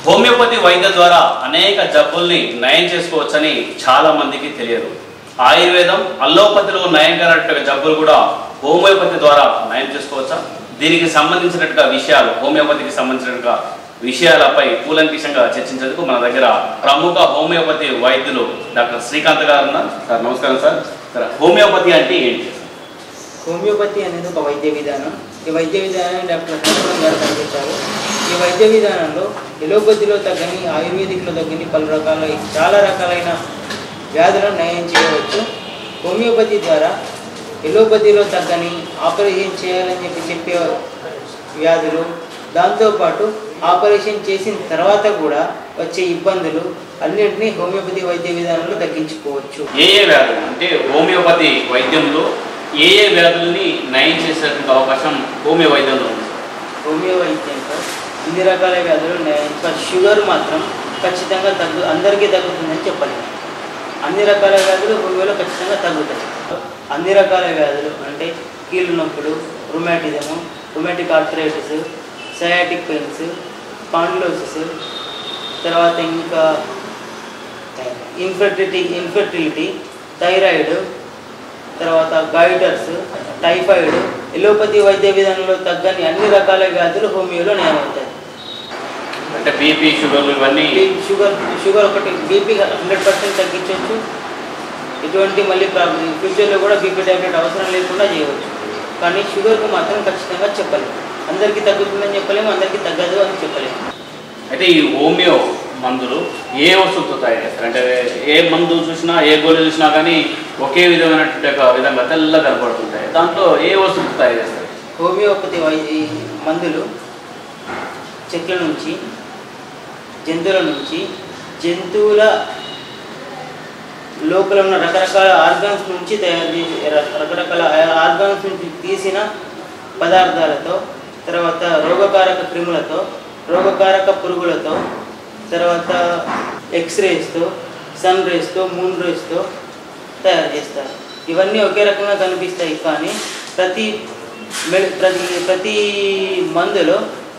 Homeopathy వైద్యం ద్వారా అనేక జబ్బుల్ని నయం చేసుకోవచ్చని చాలా మందికి తెలియదు ఆయుర్వేదం అల్లోపతిలో నయం కానట్టుగా జబ్బులు కూడా హోమియోపతి ద్వారా నయం చేసుకోవచ్చా దీనికి సంబంధించినట్టుగా విషయాలు హోమియోపతికి సంబంధించినట్టుగా విషయాలపై కూలంకిషంగా చర్చించేందుకు మన దగ్గర ప్రముఖ హోమియోపతి వైద్యులు డాక్టర్ శ్రీకాంత్ గారు ఉన్నారు సార్ నమస్కారం సార్ సార్ హోమియోపతి అంటే ఏంటి హోమియోపతి అనేది ఒక వైద్య విధానం ఈ వైద్య విధానాన్ని డాక్టర్ హర్షవర్ధన్ గారు కనిపించారు ఈ వైద్య విధానంలో ఎలోపతిలో తగ్గని ఆయుర్వేదిక్లో తగ్గని పలు రకాల చాలా రకాలైన వ్యాధులను నయం చేయవచ్చు హోమియోపతి ద్వారా ఎలోపతిలో తగ్గని ఆపరేషన్ చేయాలని చెప్పి చెప్పే వ్యాధులు దాంతోపాటు ఆపరేషన్ చేసిన తర్వాత కూడా వచ్చే ఇబ్బందులు అన్నింటినీ హోమియోపతి వైద్య విధానంలో తగ్గించుకోవచ్చు ఏ ఏ వ్యాధులు అంటే హోమియోపతి వైద్యంలో ఏ ఏ వ్యాధుల్ని నయం చేసేటువంటి అవకాశం హోమియో వైద్యంలో ఉంది హోమియో వైద్యంతో అన్ని రకాల వ్యాధులు ఉన్నాయి ఇంకా షుగర్ మాత్రం ఖచ్చితంగా తగ్గు అందరికీ తగ్గుతుందని చెప్పలేము అన్ని రకాల వ్యాధులు హోమియోలో ఖచ్చితంగా తగ్గుతాయి అన్ని రకాల వ్యాధులు అంటే కీళ్ళు నొప్పులు rheumatism rheumatic arthritis sciatic pains spondylosis తర్వాత ఇంకా ఇన్ఫర్టిలిటీ ఇన్ఫర్టిలిటీ థైరాయిడ్ తర్వాత గైడర్స్ టైఫాయిడ్ ఎలోపతి వైద్య విధానంలో తగ్గని అన్ని రకాల వ్యాధులు హోమియోలో నయమవుతాయి అంటే బీపీ షుగర్లు ఇవన్నీ బీ- షుగర్ షుగర్ ఒకటి బీపీ హండ్రెడ్ పర్సెంట్ తగ్గించవచ్చు ఎటువంటి మళ్ళీ ప్రాబ్లం ఫ్యూచర్లో కూడా బీపీ టాబ్లెట్ అవసరం లేకుండా చేయవచ్చు కానీ షుగర్కు మాత్రం ఖచ్చితంగా చెప్పలేము అందరికీ తగ్గుతుందని చెప్పలేము అందరికీ తగ్గదు అని చెప్పలేము అయితే ఈ హోమియో మందులు ఏ వస్తువులతో తయారు చేస్తారు అంటే ఏ మందు చూసినా ఏ గోళీ చూసినా కానీ ఒకే విధమైనటువంటి ఒక విధంగా తెల్ల కనపడుతుంటాయి దాంట్లో ఏ వస్తువులతో తయారు చేస్తారు హోమియోపతి వై- ఈ మందులు చెట్ల నుంచి జంతువుల నుంచి జంతువుల లోపల ఉన్న రకరకాల ఆర్గాన్స్ నుంచి తయారు చేసి ర- రకరకాల ఆర్గాన్స్ నుంచి తీసిన పదార్థాలతో తర్వాత రోగకారక క్రిములతో రోగకారక పురుగులతో తర్వాత ఎక్స్రేస్తో సన్ రేస్తో మూన్ రేస్తో తయారు చేస్తారు ఇవన్నీ ఒకే రకంగా కనిపిస్తాయి కానీ ప్రతి మె- ప్రతి ప్రతి మందులో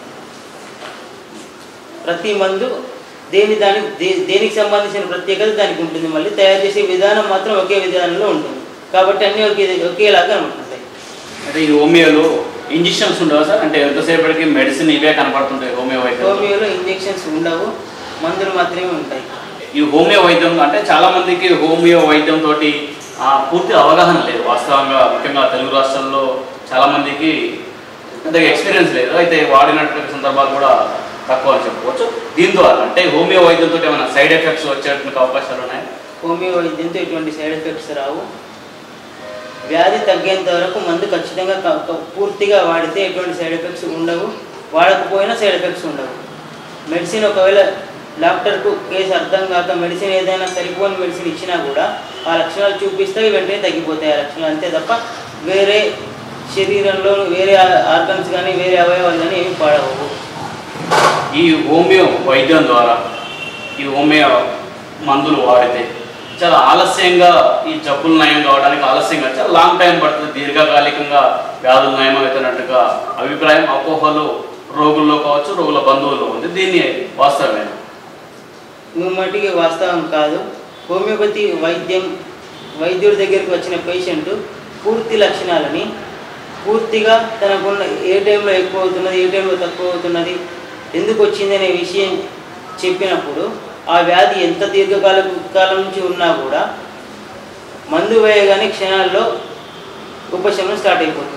ప్రతి మందు దేని దాని దే- దేనికి సంబంధించిన ప్రత్యేకత దానికి ఉంటుంది మళ్ళీ తయారు చేసే విధానం మాత్రం ఒకే విధానంలో ఉంటుంది కాబట్టి అన్నీ ఒకే ఒకేలాగా ఉంటుంటాయి అంటే ఈ హోమియోలో ఇంజెక్షన్స్ ఉండవా సార్ అంటే ఎంతసేపటికి మెడిసిన్ ఇవే కనపడుతుంటాయి హోమియో వైద్యం హోమియోలో ఇంజెక్షన్స్ ఉండవు మందులు మాత్రమే ఉంటాయి ఈ హోమియో వైద్యం అంటే చాలా మందికి హోమియో వైద్యం తోటి ఆ, పూర్తి అవగాహన లేదు వాస్తవంగా ముఖ్యంగా తెలుగు రాష్ట్రాల్లో చాలా మందికి అంతగా ఎక్స్పీరియన్స్ లేదు అయితే వాడినటువంటి సందర్భాలు కూడా తక్కువ అని చెప్పుకోవచ్చు దీని ద్వారా అంటే హోమియో వైద్యంతో ఏమైనా సైడ్ ఎఫెక్ట్స్ వచ్చేటువంటి అవకాశాలు ఉన్నాయి హోమియో వైద్యంతో ఎటువంటి సైడ్ ఎఫెక్ట్స్ రావు వ్యాధి తగ్గేంత వరకు మందు ఖచ్చితంగా క- క- పూర్తిగా వాడితే ఎటువంటి సైడ్ ఎఫెక్ట్స్ ఉండవు వాడకపోయినా సైడ్ ఎఫెక్ట్స్ ఉండవు మెడిసిన్ ఒకవేళ డాక్టర్కు కేసు అర్థం కాక మెడిసిన్ ఏదైనా సరిపోని మెడిసిన్ ఇచ్చినా కూడా ఆ లక్షణాలు చూపిస్తే వెంటనే తగ్గిపోతాయి ఆ లక్షణాలు అంతే తప్ప వేరే శరీరంలో వేరే ఆర్గన్స్ కానీ వేరే అవయవాలు కానీ ఏమి పాడవు ఈ హోమియో వైద్యం ద్వారా ఈ హోమియో మందులు వాడితే చాలా ఆలస్యంగా ఈ జబ్బులు నయం కావడానికి ఆలస్యంగా చాలా లాంగ్ టైం పడుతుంది దీర్ఘకాలికంగా వ్యాధులు నయం అవుతున్నట్టుగా అభిప్రాయం అపోహలు రోగుల్లో కావచ్చు రోగుల బంధువుల్లో ఉంది దీన్ని వాస్తవమే ముమ్మటికి వాస్తవం కాదు హోమియోపతి వైద్యం వైద్యుడి దగ్గరికి వచ్చిన పేషెంట్ పూర్తి లక్షణాలని పూర్తిగా తనకున్న ఏ టైంలో ఎక్కువ అవుతున్నది ఏ టైంలో తక్కువ అవుతున్నది ఎందుకు వచ్చింది అనే విషయం చెప్పినప్పుడు ఆ వ్యాధి ఎంత దీర్ఘకాల కాలం నుంచి ఉన్నా కూడా మందు వేయగానే క్షణాల్లో ఉపశమనం స్టార్ట్ అయిపోతుంది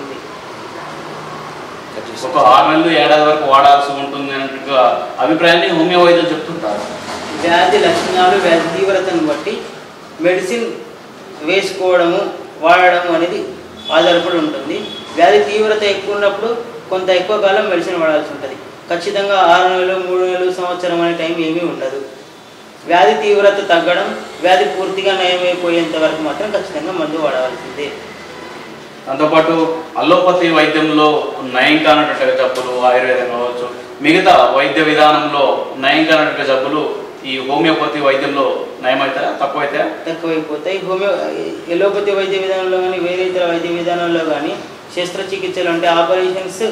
ఒక ఆరు నెలలు ఏడాది వరకు వాడాల్సి ఉంటుంది అన్నట్టుగా అభిప్రాయాన్ని హోమియో వైద్యం చెప్తుంటారు వ్యాధి లక్షణాలు వ్యాధి తీవ్రతను బట్టి మెడిసిన్ వేసుకోవడము వాడడం అనేది ఆధారపడి ఉంటుంది వ్యాధి తీవ్రత ఎక్కువ ఉన్నప్పుడు కొంత ఎక్కువ కాలం మెడిసిన్ వాడాల్సి ఉంటుంది ఖచ్చితంగా ఆరు నెలలు మూడు నెలలు సంవత్సరం అనే టైం ఏమీ ఉండదు వ్యాధి తీవ్రత తగ్గడం వ్యాధి పూర్తిగా నయమైపోయేంత వరకు మాత్రం ఖచ్చితంగా మందు వాడవలసిందే దాంతోపాటు అల్లోపతి వైద్యంలో నయం కానటువంటి జబ్బులు ఆయుర్వేదం కావచ్చు మిగతా వైద్య విధానంలో నయం కానటువంటి జబ్బులు ఈ హోమియోపతి వైద్యంలో నయమవుతాయా తక్కువైతాయా తక్కువైపోతాయి హోమియో ఎలోపతి వైద్య విధానంలో కానీ వేరే ఇతర వైద్య విధానంలో కానీ శస్త్రచికిత్సలు అంటే ఆపరేషన్స్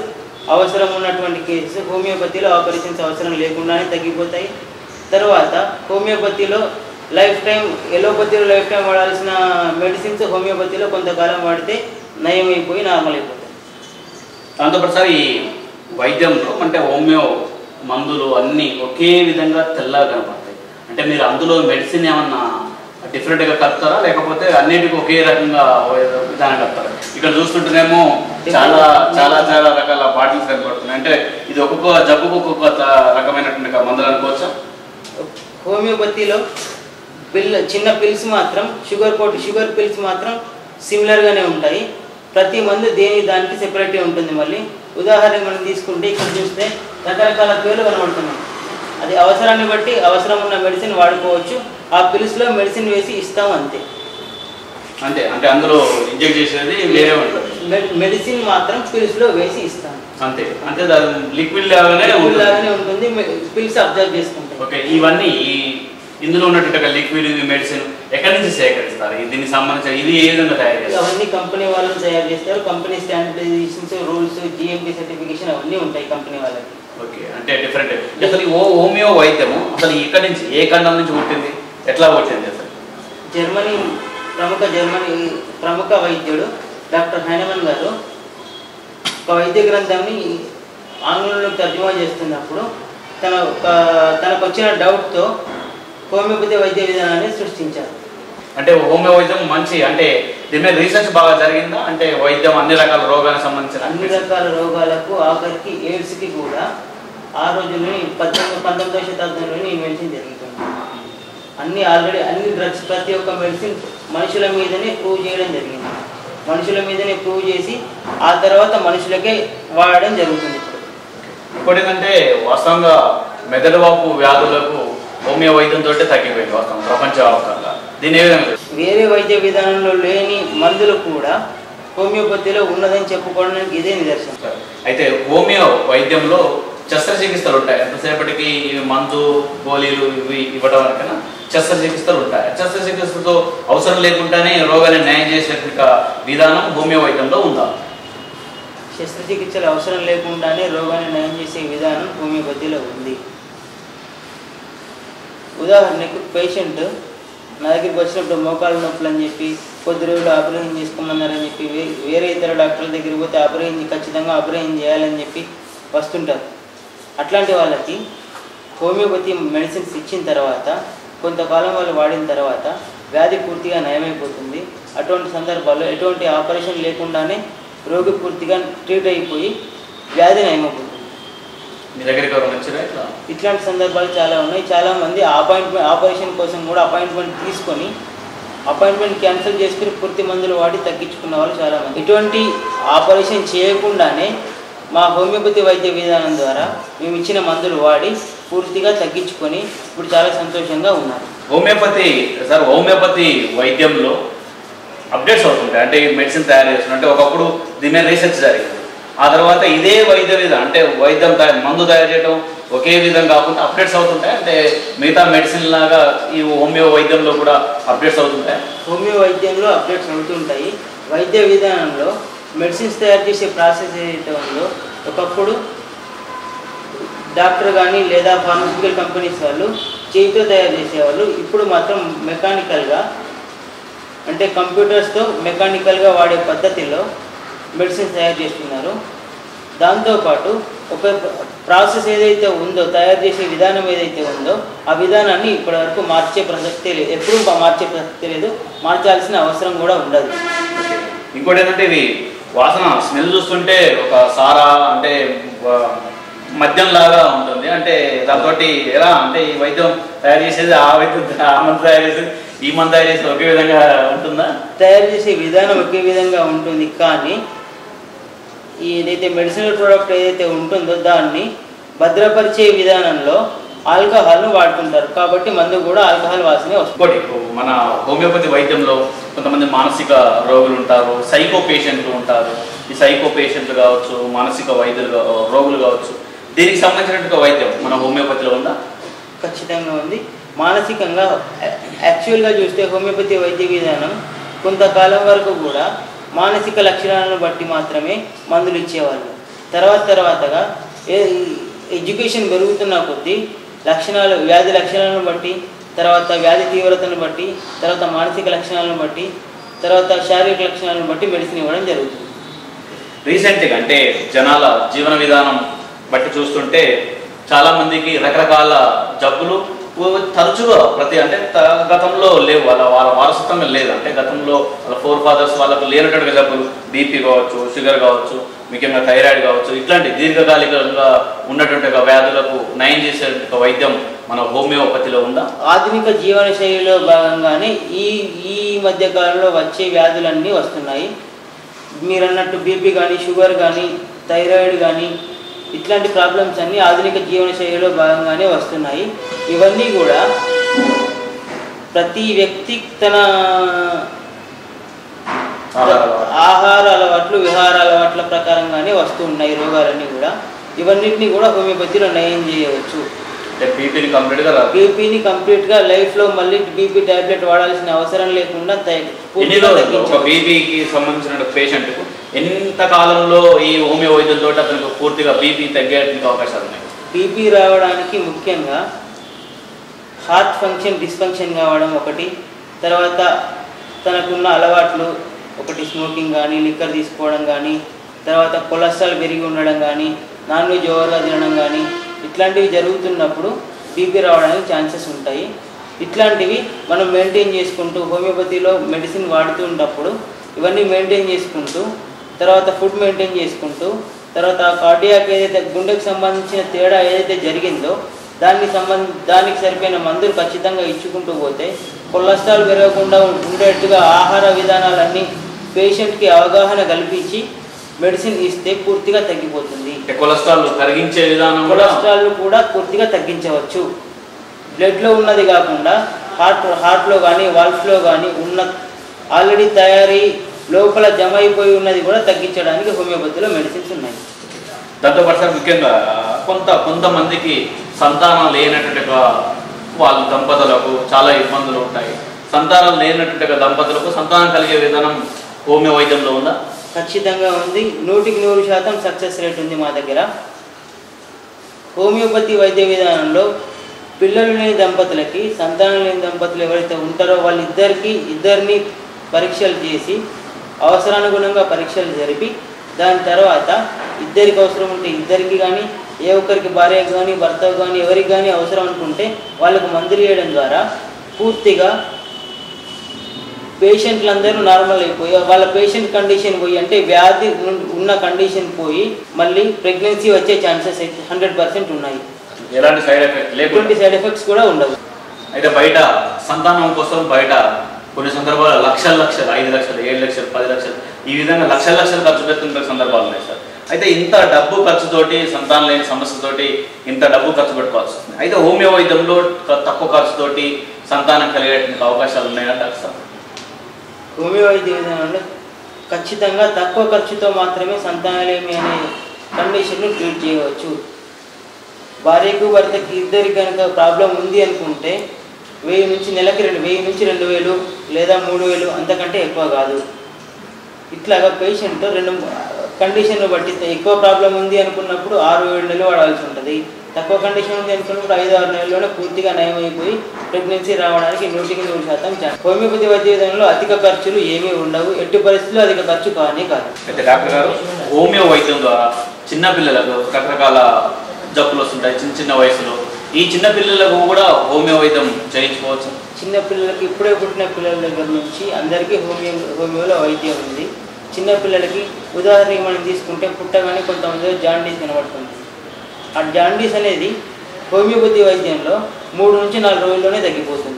అవసరం ఉన్నటువంటి కేసెస్ హోమియోపతిలో ఆపరేషన్స్ అవసరం లేకుండానే తగ్గిపోతాయి తర్వాత హోమియోపతిలో లైఫ్ టైం ఎలోపతిలో లైఫ్ టైం వాడాల్సిన మెడిసిన్స్ హోమియోపతిలో కొంతకాలం వాడితే నయం అయిపోయి నార్మల్ అయిపోతాయి దాంతోపాటు సార్ ఈ వైద్యంలో అంటే హోమియో మందులు అన్నీ ఒకే విధంగా తెల్లగా కనపడతాయి అంటే మీరు అందులో మెడిసిన్ ఏమన్నా డిఫరెంట్గా కలుపుతారా లేకపోతే అన్నిటికీ ఒకే రకంగా ఏదో విధానం కలుపుతారా ఇక్కడ చూస్తుంటేనేమో చాలా చాలా చాలా రకాల బాటిల్స్ కనపడుతున్నాయి అంటే ఇది ఒక్కొక్క జబ్బుకు ఒక్కొక్క త- రకమైనటువంటి మందులు అనుకోవచ్చా హోమియోపతిలో పిల్ చిన్న పిల్స్ మాత్రం షుగర్ కోట్ షుగర్ పిల్స్ మాత్రం సిమిలర్గానే ఉంటాయి ప్రతి మందు దేని దానికి సెపరేట్గా ఉంటుంది మళ్ళీ ఉదాహరణకు మనం తీసుకుంటే ఇక్కడ చూస్తే రకరకాల పేర్లు కనబడుతున్నాయి అది అవసరాన్ని బట్టి అవసరం ఉన్న మెడిసిన్ వాడుకోవచ్చు ఆ పిల్స్లో మెడిసిన్ వేసి ఇస్తాం అంతే అంతే అంటే అందులో ఇంజెక్ట్ చేసేది వేరే ఉంటుంది మె- మెడిసిన్ మాత్రం పిల్స్లో వేసి ఇస్తాం అంతే అంటే దాని లిక్విడ్ లాగానే ఉంటుంది లాగానే ఉంటుంది పిల్స్ అబ్జర్వ్ చేసుకుంటాయి ఓకే ఇవన్నీ ఈ ఇందులో ఉన్నటువంటి లిక్విడ్ మెడిసిన్ ఎక్కడి నుంచి సేకరిస్తారు ఇది దీనికి సంబంధించిన ఇది ఏ విధంగా తయారు చేస్తారు అవన్నీ కంపెనీ వాళ్ళు తయారు చేస్తారు company standardisations rules GMP certification అవన్నీ ఉంటాయి కంపెనీ వాళ్ళకి ఓకే అంటే డిఫరెంట్ అసలు ఈ హో- హోమియో వైద్యము అసలు ఎక్కడి నుంచి ఏ ఖండం నుంచి పుట్టింది ఎట్లా పుట్టింది అసలు జర్మనీ ప్రముఖ జర్మనీ ప్రముఖ వైద్యుడు డాక్టర్ హైనమన్ గారు ఒక వైద్య గ్రంథంని ఆంగ్లంలో తర్జుమా చేస్తున్నప్పుడు తన ఒక తనకు వచ్చిన డౌట్తో హోమియోపతి వైద్య విధానాన్ని సృష్టించారు అంటే హోమియో వైద్యం మంచి అంటే దీని మీద రీసెర్చ్ బాగా జరిగిందా అంటే వైద్యం అన్ని రకాల రోగాలకు సంబంధించిన అన్ని రకాల రోగాలకు ఆఖరికి ఎయిడ్స్కి కూడా ఆ రోజుల్లోని పద్దెనిమిది పంతొమ్మిదవ శతాబ్దంలోని ఇన్వెన్షన్ జరుగుతుంది అన్ని ఆల్రెడీ అన్ని డ్రగ్స్ ప్రతి ఒక్క మెడిసిన్ మనుషుల మీదనే ప్రూవ్ చేయడం జరిగింది మనుషుల మీదనే ప్రూవ్ చేసి ఆ తర్వాత మనుషులకే వాడడం జరుగుతుంది ఇప్పుడు ఇంకోటి ఏంటంటే వాస్తవంగా మెదడు వాపు వ్యాధులకు హోమియో వైద్యంతో తగ్గిపోయింది వాస్తవం ప్రపంచవ్యాప్తంగా దీని ఏ విధంగా చూస్తారు? వేరే వైద్య విధానంలో లేని మందులు కూడా హోమియోపతిలో ఉన్నదని చెప్పుకోవడానికి ఇదే నిదర్శనం అయితే హోమియో వైద్యంలో శస్త్రచికిత్సలు ఉంటాయి ఎంతసేపటికి ఇవి మందు గోళీలు ఇవి ఇవ్వడం కన్నా శస్త్రచికిత్సలు ఉంటాయి శస్త్రచికిత్సతో అవసరం లేకుండానే రోగాన్ని న్యాయం చేసే విధానం హోమియో వైద్యంలో ఉందా శస్త్రచికిత్సలు అవసరం లేకుండానే రోగాన్ని నయం చేసే విధానం హోమియోపతిలో ఉంది ఉదాహరణకు పేషెంట్ నా దగ్గరికి వచ్చినప్పుడు మోకాలు నొప్పులు అని చెప్పి కొద్ది రోజులు ఆపరేషన్ చేసుకోమన్నారని చెప్పి వే- వేరే ఇతర డాక్టర్ల దగ్గరికి పోతే ఆపరేషన్ ఖచ్చితంగా ఆపరేషన్ చేయాలని చెప్పి వస్తుంటారు అట్లాంటి వాళ్ళకి హోమియోపతి మెడిసిన్స్ ఇచ్చిన తర్వాత కొంతకాలం వాళ్ళు వాడిన తర్వాత వ్యాధి పూర్తిగా నయమైపోతుంది అటువంటి సందర్భాల్లో ఎటువంటి ఆపరేషన్ లేకుండానే రోగి పూర్తిగా ట్రీట్ అయిపోయి వ్యాధి నయమైపోతుంది మీ దగ్గరికి ఎవరైనా వచ్చారా ఇట్లా ఇట్లాంటి సందర్భాలు చాలా ఉన్నాయి చాలా మంది అపాయింట్మెంట్ ఆపరేషన్ కోసం కూడా అపాయింట్మెంట్ తీసుకొని అపాయింట్మెంట్ క్యాన్సిల్ చేసుకుని పూర్తి మందులు వాడి తగ్గించుకున్న వాళ్ళు చాలా మంది ఇటువంటి ఆపరేషన్ చేయకుండానే మా హోమియోపతి వైద్య విధానం ద్వారా మేము ఇచ్చిన మందులు వాడి పూర్తిగా తగ్గించుకొని ఇప్పుడు చాలా సంతోషంగా ఉన్నారు హోమియోపతి సార్ హోమియోపతి వైద్యంలో అప్డేట్స్ అవుతుంటాయి అంటే ఈ మెడిసిన్ తయారు చేస్తున్నారు అంటే ఒకప్పుడు దీని మీద రీసెర్చ్ జరిగింది ఆ తర్వాత ఇదే వైద్య విధానం అంటే వైద్యం తయారు మందు తయారు చేయడం ఒకే విధంగా కాకుండా అప్డేట్స్ అవుతుంటాయి అంటే మిగతా మెడిసిన్ లాగా ఈ హోమియో వైద్యంలో కూడా అప్డేట్స్ అవుతుంటాయి హోమియో వైద్యంలో అప్డేట్స్ అవుతుంటాయి వైద్య విధానంలో మెడిసిన్స్ తయారు చేసే ప్రాసెస్ ఏదైతే ఉందో ఒకప్పుడు డాక్టర్ కానీ లేదా ఫార్మసిటికల్ కంపెనీస్ వాళ్ళు చేతితో తయారు చేసేవాళ్ళు ఇప్పుడు మాత్రం మెకానికల్గా అంటే కంప్యూటర్స్తో మెకానికల్గా వాడే పద్ధతిలో మెడిసిన్స్ తయారు చేస్తున్నారు దాంతోపాటు ఒక ప్రాసెస్ ఏదైతే ఉందో తయారు చేసే విధానం ఏదైతే ఉందో ఆ విధానాన్ని ఇప్పటివరకు మార్చే ప్రసక్తే లేదు ఎప్పుడూ మార్చే ప్రసక్తే లేదు మార్చాల్సిన అవసరం కూడా ఉండదు ఇంకోటి ఏంటంటే ఇవి వాసన స్మెల్ చూస్తుంటే ఒక సారా అంటే వ- మద్యం లాగా ఉంటుంది అంటే దాంతో ఎలా అంటే ఈ వైద్యం తయారు చేసేది ఆ వైద్యం ఆ మందు తయారు చేసేది ఈ మందు తయారు చేసేది ఒకే విధంగా ఉంటుందా తయారు చేసే విధానం ఒకే విధంగా ఉంటుంది కానీ ఈ ఏదైతే మెడిసినల్ ప్రోడక్ట్ ఏదైతే ఉంటుందో దాన్ని భద్రపరిచే విధానంలో ఆల్కహాల్ను వాడుతుంటారు కాబట్టి మందు కూడా ఆల్కహాల్ వాసనే వస్తుంది ఇంకోటి ఇప్పుడు మన హోమియోపతి వైద్యంలో కొంతమంది మానసిక రోగులు ఉంటారు సైకో పేషెంట్లు ఉంటారు ఈ సైకో పేషెంట్లు కావచ్చు మానసిక వైద్యులు కా- రోగులు కావచ్చు దీనికి సంబంధించినటువంటి వైద్యం మన హోమియోపతిలో ఉందా ఖచ్చితంగా ఉంది మానసికంగా యా- యాక్చువల్గా చూస్తే హోమియోపతి వైద్య విధానం కొంతకాలం వరకు కూడా మానసిక లక్షణాలను బట్టి మాత్రమే మందులు ఇచ్చేవాళ్ళు తర్వాత తర్వాతగా ఏ ఎడ్యుకేషన్ పెరుగుతున్న కొద్దీ లక్షణాలు వ్యాధి లక్షణాలను బట్టి తర్వాత వ్యాధి తీవ్రతను బట్టి తర్వాత మానసిక లక్షణాలను బట్టి తర్వాత శారీరక లక్షణాలను బట్టి మెడిసిన్ ఇవ్వడం జరుగుతుంది రీసెంట్గా అంటే జనాల జీవన విధానం బట్టి చూస్తుంటే చాలా మందికి రకరకాల జబ్బులు ఓ- తరచుగా ప్రతి అంటే త- గతంలో లేవు వాళ్ళ వాళ్ళ వారసత్వం లేదు అంటే గతంలో వాళ్ళ ఫోర్ ఫాదర్స్ వాళ్ళకు లేనటువంటి జబ్బులు బీపీ కావచ్చు షుగర్ కావచ్చు ముఖ్యంగా థైరాయిడ్ కావచ్చు ఇట్లాంటి దీర్ఘకాలికంగా ఉన్నటువంటి ఒక వ్యాధులకు నయం చేసే ఒక వైద్యం మన హోమియోపతిలో ఉందా ఆధునిక జీవన శైలిలో భాగంగానే ఈ ఈ మధ్య కాలంలో వచ్చే వ్యాధులన్నీ వస్తున్నాయి మీరు అన్నట్టు బీపీ కానీ షుగర్ కానీ థైరాయిడ్ కానీ ఇట్లాంటి ప్రాబ్లమ్స్ అన్నీ ఆధునిక జీవన శైలిలో భాగంగానే వస్తున్నాయి ఇవన్నీ కూడా ప్రతి వ్యక్తి తన ఆహార అలవాట్లు. ఆహార అలవాట్లు విహార అలవాట్ల ప్రకారంగానే వస్తూ ఉన్నాయి రోగాలన్నీ కూడా ఇవన్నిటిని కూడా హోమియోపతిలో నయం చేయవచ్చు అంటే బీపీని కంప్లీట్గా రాదు బీపీని కంప్లీట్గా లైఫ్లో మళ్ళీ బీపీ టాబ్లెట్ వాడాల్సిన అవసరం లేకుండా తగ్గి- ఎన్ని పూర్తిగా రోజులు ఒక తగ్గించవచ్చు. బీపీకి సంబంధించిన పేషెంట్కు ఎంత కాలంలో ఈ హోమియో వైద్యంతో అతనికి పూర్తిగా బీపీ తగ్గేటువంటి అవకాశాలు ఉన్నాయి బీపీ రావడానికి ముఖ్యంగా హార్ట్ ఫంక్షన్ డిస్ఫంక్షన్ కావడం ఒకటి తర్వాత తనకున్న అలవాట్లు ఒకటి స్మోకింగ్ కానీ లిక్కర్ తీసుకోవడం కానీ తర్వాత కొలెస్ట్రాల్ పెరిగి ఉండడం కానీ నాన్ వెజ్ ఓవర్గా తినడం కానీ ఇట్లాంటివి జరుగుతున్నప్పుడు బీపీ రావడానికి ఛాన్సెస్ ఉంటాయి ఇట్లాంటివి మనం మెయింటైన్ చేసుకుంటూ హోమియోపతిలో మెడిసిన్ వాడుతున్నప్పుడు ఇవన్నీ మెయింటైన్ చేసుకుంటూ తర్వాత ఫుడ్ మెయింటైన్ చేసుకుంటూ తర్వాత కార్డియాక్ ఏదైతే గుండెకు సంబంధించిన తేడా ఏదైతే జరిగిందో దానికి సంబంధ దానికి సరిపోయిన మందులు ఖచ్చితంగా ఇచ్చుకుంటూ పోతే కొలెస్ట్రాల్ పెరగకుండా ఉండేట్టుగా ఆహార విధానాలన్నీ పేషెంట్కి అవగాహన కల్పించి మెడిసిన్ ఇస్తే పూర్తిగా తగ్గిపోతుంది అంటే కొలెస్ట్రాల్ కరిగించే విధానం కూడా కొలెస్ట్రాల్ కూడా పూర్తిగా తగ్గించవచ్చు బ్లడ్లో ఉన్నది కాకుండా హార్ట్ హార్ట్లో కానీ వాల్వ్స్లో కానీ ఉన్న ఆల్రెడీ తయారీ లోపల జమ అయిపోయి ఉన్నది కూడా తగ్గించడానికి హోమియోపతిలో మెడిసిన్స్ ఉన్నాయి దాంతో పాటు సార్ ముఖ్యంగా కొంత కొంతమందికి సంతానం లేనటువంటి ఒక వాళ్ళ దంపతులకు చాలా ఇబ్బందులు ఉంటాయి సంతానం లేనటువంటి ఒక దంపతులకు సంతానం కలిగే విధానం హోమియో వైద్యంలో ఉందా ఖచ్చితంగా ఉంది నూటికి నూరు శాతం సక్సెస్ రేట్ ఉంది మా దగ్గర హోమియోపతి వైద్య విధానంలో పిల్లలు లేని దంపతులకి సంతానం లేని దంపతులు ఎవరైతే ఉంటారో వాళ్ళిద్దరికి ఇద్దరిని పరీక్షలు చేసి అవసరానుగుణంగా పరీక్షలు జరిపి దాని తర్వాత ఇద్దరికి అవసరం ఉంటే ఇద్దరికి కానీ ఏ ఒక్కరికి భార్య కానీ భర్త కానీ ఎవరికి కానీ అవసరం అనుకుంటే వాళ్ళకు మందులు ఇవ్వడం ద్వారా పూర్తిగా పేషెంట్లందరూ నార్మల్ అయిపోయి వాళ్ళ పేషెంట్ కండిషన్ పోయి అంటే వ్యాధి ఉన్- ఉన్న కండిషన్ పోయి మళ్ళీ ప్రెగ్నెన్సీ వచ్చే ఛాన్సెస్ అయితే హండ్రెడ్ పర్సెంట్ ఉన్నాయి ఎలాంటి సైడ్ ఎఫెక్ట్ ఎటువంటి లేకుండా సైడ్ ఎఫెక్ట్స్ కూడా ఉండవు అయితే బయట సంతానం కోసం బయట కొన్ని సందర్భాల్లో లక్షల లక్షలు ఐదు లక్షలు ఏడు లక్షలు పది లక్షలు ఈ విధంగా లక్షల లక్షలు ఖర్చు పెడుతున్న సందర్భాలు ఉన్నాయి సార్ అయితే ఇంత డబ్బు ఖర్చుతోటి సంతానం లేని సమస్యతోటి ఇంత డబ్బు ఖర్చు పెట్టుకోవాల్సి వస్తుంది అయితే హోమియో వైద్యంలో త- తక్కువ ఖర్చుతోటి సంతానం కలిగేటువంటి అవకాశాలు ఉన్నాయంటారు సార్ హోమియో వైద్య విధానంలో ఖచ్చితంగా తక్కువ ఖర్చుతో మాత్రమే సంతానలేమి అనే కండిషన్ను ట్రీట్ చేయవచ్చు భార్యకు భర్తకి ఇద్దరికి కనుక ప్రాబ్లం ఉంది అనుకుంటే వెయ్యి నుంచి నెలకి రెండు వెయ్యి నుంచి రెండు వేలు లేదా మూడు వేలు అంతకంటే ఎక్కువ కాదు ఇట్లాగా పేషెంట్ రెండు కండిషన్ బట్టి ఎక్కువ ప్రాబ్లం ఉంది అనుకున్నప్పుడు ఆరు ఏడు నెలలు వాడాల్సి ఉంటుంది తక్కువ కండిషన్ ఉంది అనుకున్నప్పుడు ఐదు ఆరు నెలల్లోనే పూర్తిగా నయం అయిపోయి ప్రెగ్నెన్సీ రావడానికి నూటికి నూరు శాతం ఛాన్స్ హోమియోపతి వైద్య విధానంలో అధిక ఖర్చులు ఏమీ ఉండవు ఎట్టి పరిస్థితుల్లో అధిక ఖర్చు కానే కాదు అయితే డాక్టర్ గారు హోమియో వైద్యం ద్వారా చిన్న పిల్లలకు రకరకాల జబ్బులు వస్తుంటాయి చిన్న చిన్న వయసులో ఈ చిన్న పిల్లలకు కూడా హోమియో వైద్యం చేయించుకోవచ్చు చిన్న పిల్లలకి ఇప్పుడే పుట్టిన పిల్లల దగ్గర నుంచి అందరికీ హోమియో హోమియోలో వైద్యం ఉంది చిన్న పిల్లలకి ఉదాహరణకి మనం తీసుకుంటే పుట్టగానే కొంతమంది జాండీస్ కనబడుతుంది ఆ జాండీస్ అనేది హోమియోపతి వైద్యంలో మూడు నుంచి నాలుగు రోజుల్లోనే తగ్గిపోతుంది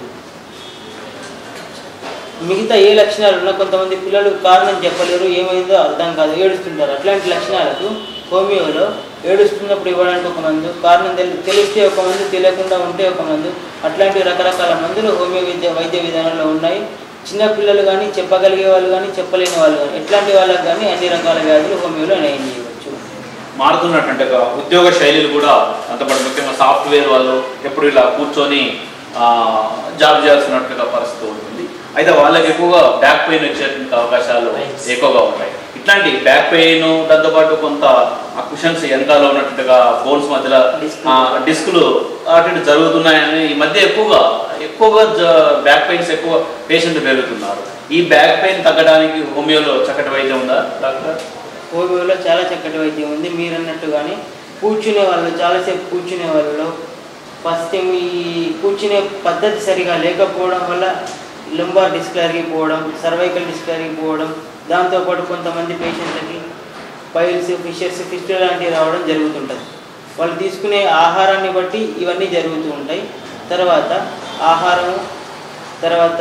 మిగతా ఏ లక్షణాలు ఉన్నా కొంతమంది పిల్లలు కారణం చెప్పలేరు ఏమైందో అర్థం కాదు ఏడుస్తుంటారు అట్లాంటి లక్షణాలకు హోమియోలో ఏడుస్తున్నప్పుడు ఇవ్వడానికి ఒక మందు కారణం తెలి తెలిస్తే ఒక మందు తెలియకుండా ఉంటే ఒక మందు అట్లాంటి రకరకాల మందులు హోమియో విద్య వైద్య విధానంలో ఉన్నాయి చిన్న పిల్లలు కానీ చెప్పగలిగే వాళ్ళు కానీ చెప్పలేని వాళ్ళు కానీ ఎట్లాంటి వాళ్ళకి కానీ అన్ని రకాల వ్యాధులు హోమియోలో నయం చేయవచ్చు మారుతున్నటువంటి ఒక ఉద్యోగ శైలిలు కూడా అంతపాటు ముఖ్యంగా సాఫ్ట్వేర్ వాళ్ళు ఎప్పుడు ఇలా కూర్చొని ఆ, జాబ్ చేయాల్సినట్టుగా పరిస్థితి ఉంటుంది అయితే వాళ్ళకి ఎక్కువగా బ్యాక్ పెయిన్ వచ్చేటువంటి అవకాశాలు ఎక్కువగా ఉంటాయి ఇట్లాంటి బ్యాక్ పెయిన్ దాంతోపాటు కొంత ఆ కుషన్స్ వెనకాల ఉన్నట్టుగా బోన్స్ మధ్యలో Disc. ఆ, డిస్కులు అటు ఇటు జరుగుతున్నాయని ఈ మధ్య ఎక్కువగా ఎక్కువగా బ్యాక్ పెయిన్స్ ఎక్కువ పేషెంట్ పెరుగుతున్నారు ఈ బ్యాక్ పెయిన్ తగ్గడానికి హోమియోలో చక్కటి వైద్యం ఉందా డాక్టర్ హోమియోలో చాలా చక్కటి వైద్యం ఉంది మీరు అన్నట్టుగానే కూర్చునే వాళ్ళు చాలాసేపు కూర్చునే వాళ్ళలో ఫస్ట్ థింగ్ ఈ కూర్చునే పద్ధతి సరిగా లేకపోవడం వల్ల లంబార్ డిస్క్ అరిగిపోవడం సర్వైకల్ డిస్క్ అరిగిపోవడం దాంతోపాటు కొంతమంది పేషెంట్లకి పైల్స్ ఫిషర్స్ ఫిస్ట్ లాంటివి రావడం జరుగుతుంటుంది వాళ్ళు తీసుకునే ఆహారాన్ని బట్టి ఇవన్నీ జరుగుతూ ఉంటాయి తర్వాత ఆహారము తర్వాత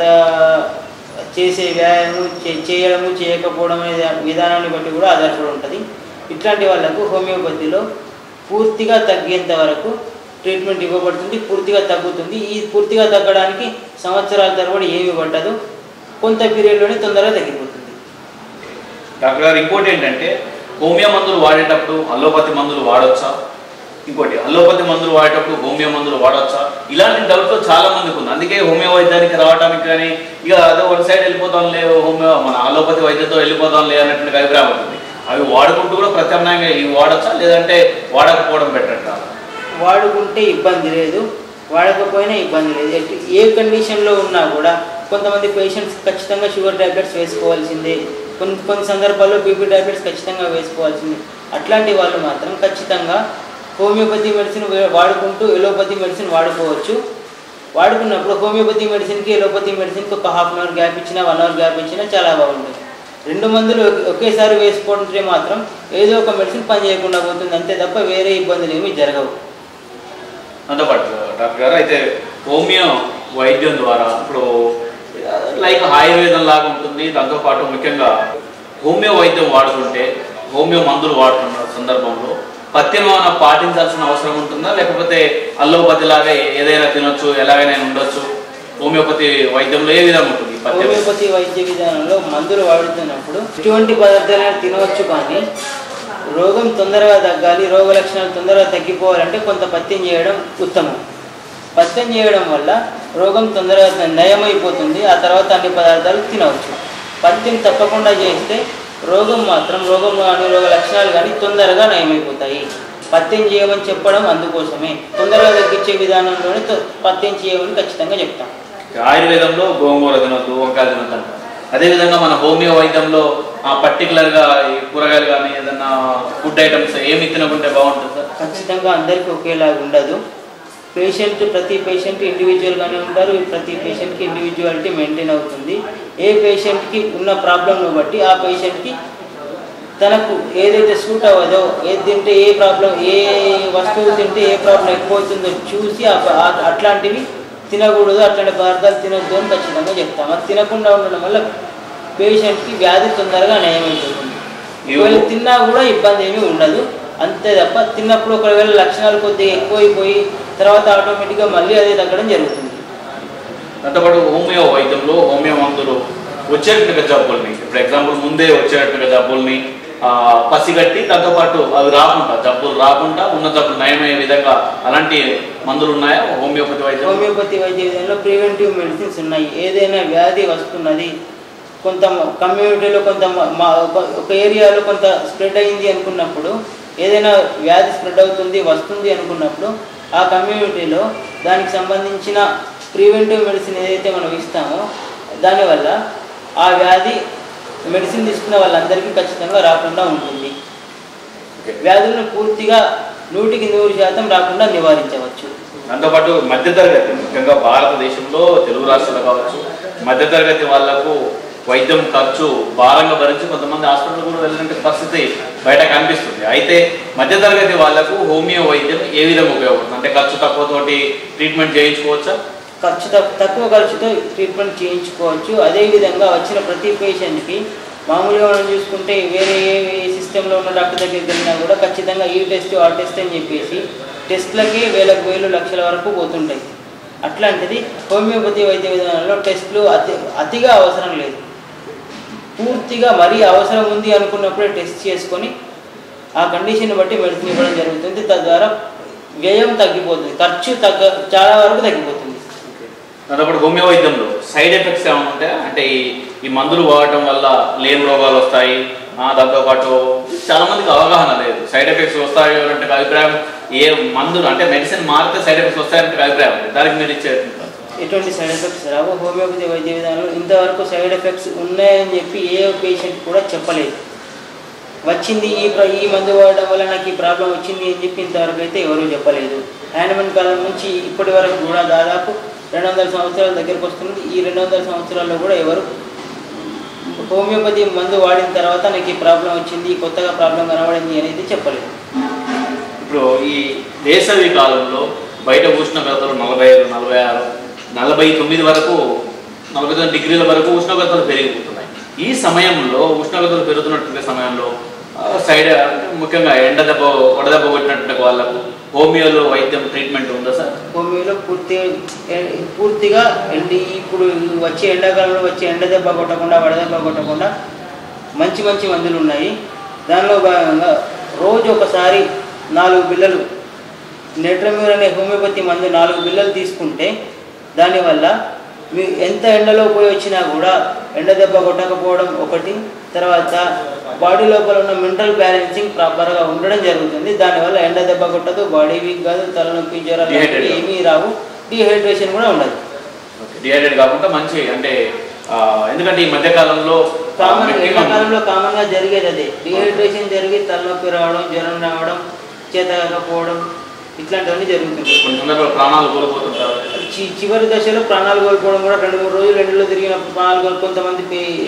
చేసే వ్యాయామం చే- చేయడము చేయకపోవడం అనే దా- విధానాన్ని బట్టి కూడా ఆధారపడి ఉంటుంది ఇట్లాంటి వాళ్ళకు హోమియోపతిలో పూర్తిగా తగ్గేంత వరకు ట్రీట్మెంట్ ఇవ్వబడుతుంది పూర్తిగా తగ్గుతుంది ఈ పూర్తిగా తగ్గడానికి సంవత్సరాల తరబడి ఏమీ పట్టదు కొంత పీరియడ్లోనే తొందరగా తగ్గిపోతుంది డాక్టర్ గారు ఇంకోటి ఏంటంటే హోమియో మందులు వాడేటప్పుడు అల్లోపతి మందులు వాడొచ్చా ఇంకోటి అల్లోపతి మందులు వాడేటప్పుడు హోమియో మందులు వాడొచ్చా ఇలాంటి డౌట్స్ చాలా మందికి ఉంది అందుకే హోమియో వైద్యానికి రావడానికి కానీ ఇక అదే వన్ సైడ్ వెళ్ళిపోతాం లే హోమియో మన అల్లోపతి వైద్యంతో వెళ్ళిపోతాం లే అన్నట్టుగా అభిప్రాయం ఉంటుంది అవి వాడుకుంటూ కూడా ప్రత్యామ్నాయంగా ఇవి వాడచ్చా లేదంటే వాడకపోవడం బెటర్ అంటారా వాడుకుంటే ఇబ్బంది లేదు వాడకపోయినా ఇబ్బంది లేదు ఎట్- ఏ కండిషన్లో ఉన్నా కూడా కొంతమంది పేషెంట్స్ ఖచ్చితంగా షుగర్ ట్యాబ్లెట్స్ వేసుకోవాల్సిందే కొన్ని కొన్ని సందర్భాల్లో బీపీ ట్యాబ్లెట్స్ ఖచ్చితంగా వేసుకోవాల్సిందే అట్లాంటి వాళ్ళు మాత్రం ఖచ్చితంగా హోమియోపతి మెడిసిన్ వే- వాడుకుంటూ ఎలోపతి మెడిసిన్ వాడుకోవచ్చు వాడుకున్నప్పుడు హోమియోపతి మెడిసిన్కి ఎలోపతి మెడిసిన్కి ఒక హాఫ్ అన్ అవర్ గ్యాప్ ఇచ్చినా వన్ అవర్ గ్యాప్ ఇచ్చినా చాలా బాగుంటుంది రెండు మందులు ఒకే- ఒకేసారి వేసుకుంటే మాత్రం ఏదో ఒక మెడిసిన్ పని చేయకుండా పోతుంది అంతే తప్ప వేరే ఇబ్బందులు ఏమీ జరగవు దాంతోపాటు డాక్టర్ గారు అయితే హోమియో వైద్యం ద్వారా ఇప్పుడు లైక్ ఆయుర్వేదం లాగా ఉంటుంది దాంతోపాటు ముఖ్యంగా హోమియో వైద్యం వాడుతుంటే హోమియో మందులు వాడుతున్న సందర్భంలో పత్యం ఏమైనా పాటించాల్సిన అవసరం ఉంటుందా లేకపోతే అల్లోపతి లాగా ఏదైనా తినొచ్చు ఎలాగైనా ఉండొచ్చు హోమియోపతి వైద్యంలో ఏ విధంగా ఉంటుంది ఈ పత్యం హోమియోపతి వైద్య విధానంలో మందులు వాడుతున్నప్పుడు ఎటువంటి పదార్థాలను తినవచ్చు కానీ రోగం తొందరగా తగ్గాలి రోగ లక్షణాలు తొందరగా తగ్గిపోవాలంటే కొంత పత్యం చేయడం ఉత్తమం పత్యం చేయడం వల్ల రోగం తొందరగా నయమైపోతుంది ఆ తర్వాత అన్ని పదార్థాలు తినవచ్చు పత్యం తప్పకుండా చేస్తే రోగం మాత్రం రోగం కానీ రోగ లక్షణాలు కానీ తొందరగా నయమైపోతాయి పత్యం చేయమని చెప్పడం అందుకోసమే తొందరగా తగ్గించే విధానంలోనే తొ- పత్యం చేయమని ఖచ్చితంగా చెప్తాం ఆయుర్వేదంలో గోంగూర తినొద్దు వంకాయ తినొద్దు అంటారు అదేవిధంగా మన హోమియో వైద్యంలో ఆ పర్టికులర్గా ఈ కూరగాయలు కానీ ఏదన్నా ఫుడ్ ఐటమ్స్ ఏమి తినకుంటే బాగుంటుంది సార్ ఖచ్చితంగా అందరికీ ఒకేలాగా ఉండదు పేషెంట్ ప్రతి పేషెంట్ ఇండివిజువల్గానే ఉంటారు ప్రతి పేషెంట్కి ఇండివిజువాలిటీ మెయింటైన్ అవుతుంది ఏ పేషెంట్కి ఉన్న ప్రాబ్లంను బట్టి ఆ పేషెంట్కి తనకు ఏదైతే సూట్ అవ్వదో ఏది తింటే ఏ ప్రాబ్లం ఏ వస్తువు తింటే ఏ ప్రాబ్లం ఎక్కువ అవుతుందో చూసి ఆ ప- ఆ- అట్లాంటివి తినకూడదు అట్లాంటి పదార్థాలు తినొద్దు అని ఖచ్చితంగా చెప్తాం అది తినకుండా ఉండడం వల్ల పేషెంట్కి వ్యాధి తొందరగా నయమైపోతుంది ఒకవేళ తిన్నా కూడా ఇబ్బంది ఏమీ ఉండదు అంతే తప్ప తిన్నప్పుడు ఒకవేళ లక్షణాలు కొద్దిగా ఎక్కువైపోయి తర్వాత ఆటోమేటిక్గా మళ్ళీ అదే తగ్గడం జరుగుతుంది దాంతోపాటు హోమియో వైద్యంలో హోమియో మందులు వచ్చేటట్టుగా జబ్బుల్ని ఇప్పుడు ఎగ్జాంపుల్ ముందే వచ్చేటట్టుగా జబ్బుల్ని ఆ, పసిగట్టి దాంతోపాటు అవి రాకుండా జబ్బులు రాకుండా ఉన్న జబ్బులు నయమయ్యే విధంగా అలాంటి మందులు ఉన్నాయా హోమియోపతి వైద్యం హోమియోపతి వైద్య విధానంలో ప్రివెంటివ్ మెడిసిన్స్ ఉన్నాయి ఏదైనా వ్యాధి వస్తున్నది కొంత కమ్యూనిటీలో కొంత మ- మా- ఒక- ఒక ఏరియాలో కొంత స్ప్రెడ్ అయింది అనుకున్నప్పుడు ఏదైనా వ్యాధి స్ప్రెడ్ అవుతుంది వస్తుంది అనుకున్నప్పుడు ఆ కమ్యూనిటీలో దానికి సంబంధించిన ప్రివెంటివ్ మెడిసిన్ ఏదైతే మనం ఇస్తామో దానివల్ల ఆ వ్యాధి మెడిసిన్ తీసుకున్న వాళ్ళందరికీ ఖచ్చితంగా రాకుండా ఉంటుంది ఓకే. వ్యాధులను పూర్తిగా నూటికి నూరు శాతం రాకుండా నివారించవచ్చు దాంతోపాటు మధ్యతరగతి ముఖ్యంగా భారతదేశంలో తెలుగు రాష్ట్రాలు కావచ్చు మధ్యతరగతి వాళ్లకు వైద్యం ఖర్చు భారంగా భరించి కొంతమంది హాస్పిటల్ కూడా వెళ్ళిన పరిస్థితి బయట కనిపిస్తుంది అయితే మధ్యతరగతి వాళ్లకు హోమియో వైద్యం ఏ విధంగా ఉపయోగపడుతుంది అంటే ఖర్చు తక్కువతోటి ట్రీట్మెంట్ చేయించుకోవచ్చా ఖర్చు తక్- తక్కువ ఖర్చుతో ట్రీట్మెంట్ చేయించుకోవచ్చు అదేవిధంగా వచ్చిన ప్రతి పేషెంట్కి మామూలుగా మనం చూసుకుంటే వేరే ఏ సిస్టంలో ఉన్న డాక్టర్ దగ్గరికి వెళ్ళినా కూడా ఖచ్చితంగా ఈ టెస్ట్ ఆ టెస్ట్ అని చెప్పేసి టెస్ట్లకి వేలకు వేలు లక్షల వరకు పోతుంటాయి అట్లాంటిది హోమియోపతి వైద్య విధానంలో టెస్ట్లు అతి అతిగా అవసరం లేదు పూర్తిగా మరీ అవసరం ఉంది అనుకున్నప్పుడే టెస్ట్ చేసుకొని ఆ కండిషన్ బట్టి మెడిసిన్ ఇవ్వడం జరుగుతుంది తద్వారా వ్యయం తగ్గిపోతుంది ఖర్చు తగ్గ చాలా వరకు తగ్గిపోతుంది దాంతోపాటు హోమియో వైద్యంలో సైడ్ ఎఫెక్ట్స్ ఏమైనా ఉంటాయా అంటే ఈ ఈ మందులు వాడటం వల్ల లేని రోగాలు వస్తాయి ఆ, దాంతోపాటు చాలా మందికి అవగాహన లేదు సైడ్ ఎఫెక్ట్స్ వస్తాయో అంటే అభిప్రాయం ఏ మందులు అంటే మెడిసిన్ మారితే సైడ్ ఎఫెక్ట్స్ వస్తాయంటే అభిప్రాయం ఉంది. దానికి మీరు ఇచ్చే ఎటువంటి సైడ్ ఎఫెక్ట్స్ రావు హోమియోపతి వైద్య విధానంలో ఇంతవరకు సైడ్ ఎఫెక్ట్స్ ఉన్నాయని చెప్పి ఏ పేషెంట్ కూడా చెప్పలేదు వచ్చింది ఈ ప్ర- ఈ మందు వాడడం వల్ల నాకు ఈ ప్రాబ్లం వచ్చింది అని చెప్పి ఇంతవరకు అయితే ఎవరూ చెప్పలేదు యానిమల్ కాలం నుంచి ఇప్పటి వరకు కూడా దాదాపు రెండు వందల సంవత్సరాల దగ్గరకు వస్తుంది ఈ రెండు వందల సంవత్సరాల్లో కూడా ఎవరు హోమియోపతి మందు వాడిన తర్వాత నాకు ఈ ప్రాబ్లం వచ్చింది కొత్తగా ప్రాబ్లం కనబడింది అనేది చెప్పలేదు ఇప్పుడు ఈ వేసవి కాలంలో బయట ఉష్ణోగ్రతలు నలభై ఐదు నలభై ఆరు నలభై తొమ్మిది వరకు నలభై తొమ్మిది డిగ్రీల వరకు ఉష్ణోగ్రతలు పెరిగిపోతున్నాయి ఈ సమయంలో ఉష్ణోగ్రతలు పెరుగుతున్నటువంటి సమయంలో ఆ, సైడ్ అంటే ముఖ్యంగా ఎండ దెబ్బ వడదెబ్బ కొట్టినటువంటి వాళ్ళకు హోమియోలో వైద్యం ట్రీట్మెంట్ ఉందా సార్ భూమిలో పూర్తి ఎ- పూర్తిగా ఎండి ఇప్పుడు వచ్చే ఎండాకాలంలో వచ్చే ఎండ దెబ్బ కొట్టకుండా వడదెబ్బ కొట్టకుండా మంచి మంచి మందులు ఉన్నాయి దానిలో భాగంగా రోజు ఒకసారి నాలుగు బిళ్ళలు నెట్రమ్యూర్ అనే హోమియోపతి మందు నాలుగు బిళ్ళలు తీసుకుంటే దానివల్ల మీ ఎంత ఎండలో పోయి వచ్చినా కూడా ఎండ దెబ్బ కొట్టకపోవడం ఒకటి తర్వాత బాడీ లోపల ఉన్న మెంటల్ బ్యాలెన్సింగ్ ప్రాపర్గా ఉండడం జరుగుతుంది దానివల్ల ఎండ దెబ్బ కొట్టదు బాడీ వీక్ కాదు తలనొప్పి జ్వరాలు Dehydrated లాంటివి ఏమీ రావు డిహైడ్రేషన్ కూడా ఉండదు డిహైడ్రేట్ కాకుండా మంచి అంటే ఆ, ఎందుకంటే ఈ మధ్య కాలంలో కామన్ maximum- ఎండాకాలంలో కామన్గా జరిగేది అదే డిహైడ్రేషన్ జరిగి తలనొప్పి రావడం జ్వరం రావడం చేత కాకపోవడం ఇట్లాంటివన్నీ జరుగుతుంది కొన్ని సందర్భాలు ప్రాణాలు కోల్పోతుంటారు చి- చివరి దశలో ప్రాణాలు కోల్పోవడం కూడా రెండు మూడు రోజులు ఎండలో తిరిగినప్పుడు ప్రాణాలు కోల్పో కొంతమంది పే-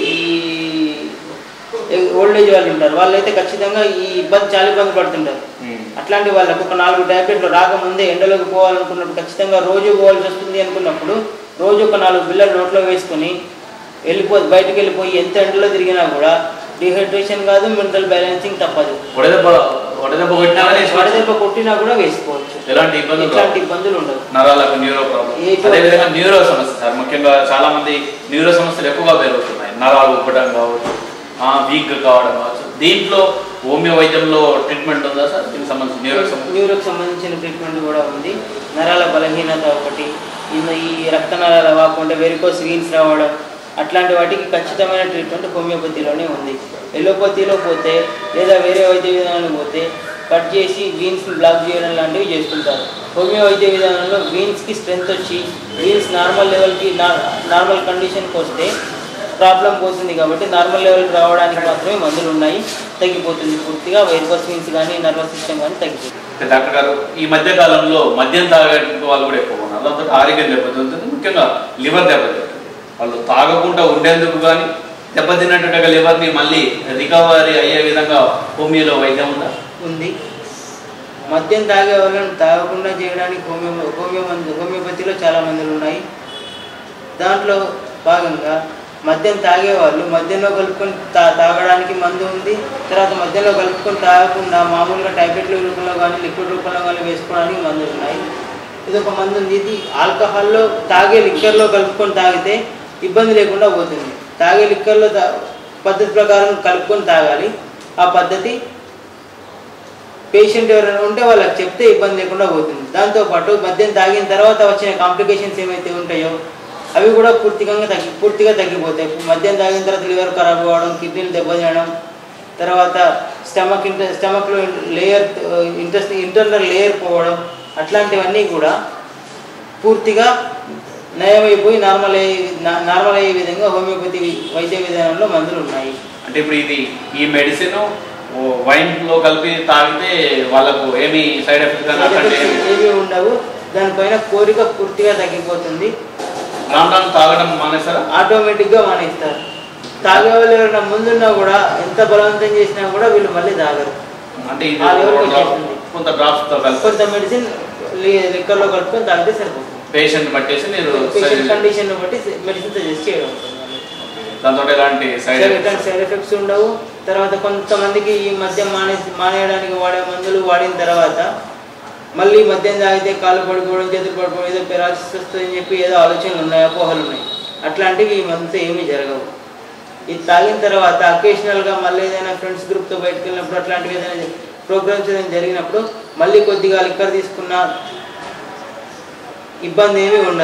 ఈ ఓల్డ్ ఏజ్ వాళ్ళు ఉంటారు వాళ్ళైతే ఖచ్చితంగా ఈ ఇబ్బంది చాలా ఇబ్బంది పడుతుంటారు ఉమ్. అట్లాంటి వాళ్ళకు ఒక నాలుగు ట్యాబ్లెట్లు రాకముందే ఎండలోకి పోవాలనుకున్నప్పుడు ఖచ్చితంగా రోజు పోవాల్సి వస్తుంది అనుకున్నప్పుడు రోజు ఒక నాలుగు బిళ్ళలు నోట్లో వేసుకొని వెళ్ళిపో బయటకు వెళ్ళిపోయి ఎంత ఎండలో తిరిగినా కూడా డిహైడ్రేషన్ కాదు మెంటల్ బ్యాలెన్సింగ్ తప్పదు వడదెబ్బ వడదెబ్బ కొట్టినా కానీ వడదెబ్బ కొట్టినా కూడా వేసుకోవచ్చు ఎలాంటి ఇబ్బందులు రావు. ఇట్లాంటి ఇబ్బందులు ఉండవు నరాలకు న్యూరో ప్రాబ్లం ఏ తో- అదేవిధంగా న్యూరో సమస్య సార్ ముఖ్యంగా చాలా మంది న్యూరో సమస్యలు ఎక్కువగా పెరుగుతున్నాయి నరాలు ఉబ్బడం కావచ్చు వీక్ కావడం కావచ్చు దీంట్లో హోమియో వైద్యంలో ట్రీట్మెంట్ ఉందా సార్ దీనికి సంబంధించి న్యూరో సమస్య న్యూరోకి సంబంధించిన ట్రీట్మెంట్ కూడా ఉంది నరాల బలహీనత ఒకటి ఇన్న ఈ రక్త నరాల వాకుండా వెరికోస్ వీన్స్ రావడం అట్లాంటి వాటికి ఖచ్చితమైన ట్రీట్మెంట్ హోమియోపతిలోనే ఉంది ఎలోపతిలో పోతే లేదా వేరే వైద్య విధానానికి పోతే కట్ చేసి వీన్స్ని బ్లాక్ చేయడం లాంటివి చేస్తుంటారు హోమియో వైద్య విధానంలో వీన్స్కి స్ట్రెంత్ వచ్చి వీన్స్ నార్మల్ లెవెల్కి నార్మల్ కండిషన్కి వస్తే ప్రాబ్లం పోతుంది కాబట్టి నార్మల్ లెవెల్కి రావడానికి మాత్రమే మందులు ఉన్నాయి తగ్గిపోతుంది పూర్తిగా వెరికోస్ వీన్స్ కానీ నర్వస్ సిస్టమ్ కానీ తగ్గిపోతుంది అయితే డాక్టర్ గారు ఈ మధ్య కాలంలో మద్యం తాగే వాళ్ళు కూడా ఎక్కువ ఉన్నారు దాంతో ఆరోగ్యం దెబ్బతింటుంది ముఖ్యంగా లివర్ దెబ్బతింటుంది వాళ్ళు తాగకుండా ఉండేందుకు కానీ దెబ్బతిన్నట్టుగా లివర్ని మళ్ళీ రికవరీ అయ్యే విధంగా హోమియోలో వైద్యం ఉందా ఉంది మద్యం తాగే వాళ్ళని తాగకుండా చేయడానికి హోమియో హోమియో మందు హోమియోపతిలో చాలా మందులు ఉన్నాయి దాంట్లో భాగంగా మద్యం తాగే వాళ్ళు మద్యంలో కలుపుకొని తా తాగడానికి మందు ఉంది తర్వాత మద్యంలో కలుపుకొని తాగకుండా మామూలుగా టాబ్లెట్ల రూపంలో కానీ లిక్విడ్ రూపంలో కానీ వేసుకోవడానికి మందులు ఉన్నాయి ఇది ఒక మందు ఉంది ఇది ఆల్కహాల్లో తాగే లిక్కర్లో కలుపుకొని తాగితే ఇబ్బంది లేకుండా పోతుంది తాగే లిక్కర్లో తా పద్ధతి ప్రకారం కలుపుకొని తాగాలి ఆ పద్ధతి పేషెంట్ ఎవరైనా ఉంటే వాళ్ళకి చెప్తే ఇబ్బంది లేకుండా పోతుంది దాంతోపాటు మద్యం తాగిన తర్వాత వచ్చిన కాంప్లికేషన్స్ ఏమైతే ఉంటాయో అవి కూడా పూర్తిగా తగ్గి పూర్తిగా తగ్గిపోతాయి మద్యం తాగిన తర్వాత లివర్ ఖరాబ్ అవ్వడం కిడ్నీలు దెబ్బతినడం తర్వాత స్టమక్ ఇంటర్ స్టమక్లో లేయర్ ఇంట్రెస్ట్ ఇంటర్నల్ లేయర్ పోవడం అట్లాంటివన్నీ కూడా పూర్తిగా నయమైపోయి నార్మల్ అయ్యే నా- నార్మల్ అయ్యే విధంగా హోమియోపతి వైద్య విధానంలో మందులు ఉన్నాయి అంటే ఇప్పుడు ఇది ఈ మెడిసిన్ వైన్ లో కలిపి తాగితే వాళ్ళకు ఏమి సైడ్ ఎఫెక్ట్ కానీ Side అట్లాంటి effects ఏమి ఏమీ ఉండవు దానిపైన కోరిక పూర్తిగా తగ్గిపోతుంది రాను రాను తాగడం మానేస్తారా ఆటోమేటిక్గా మానేస్తారు తాగే వాళ్ళు ఎవరైనా ముందున్నా కూడా ఎంత బలవంతం చేసినా కూడా వీళ్ళు మళ్ళీ తాగరు అంటే ఇది ఆ level కి ఒక drop- వచ్చేస్తుంది. కొంత డ్రాప్స్ తో కలిపి కొంత మెడిసిన్ లిక్కర్లో కలుపుకొని తాగితే సరిపోతుంది పేషెంట్ బట్టేసి మీరు పేషెంట్ కండిషన్ బట్టి మెడిసిన్ సజెస్ట్ చేయడం ఉంటుంది దాంతో ఎలాంటి side side effects side effects ఉండవు తర్వాత కొంతమందికి ఈ మద్యం మానే మానేయడానికి వాడే మందులు వాడిన తర్వాత మళ్ళీ మద్యం తాగితే కాళ్ళు పడిపోవడం చేతులు పడిపోవడం ఏదో పెరాలసిస్ వస్తుందని చెప్పి ఏదో ఆలోచనలు ఉన్నాయి అపోహలు ఉన్నాయి అట్లాంటివి ఈ మందుతో ఏమీ జరగవు ఇది తాగిన తర్వాత అకేషనల్గా మళ్ళీ ఏదైనా ఫ్రెండ్స్ గ్రూప్తో బయటకు వెళ్ళినప్పుడు అట్లాంటివి ఏదైనా ప్రోగ్రామ్స్ ఏదైనా జరిగినప్పుడు మళ్ళీ కొద్దిగా లిక్కర్ తీసుకున్న ఇబ్బంది ఏమీ ఉండదు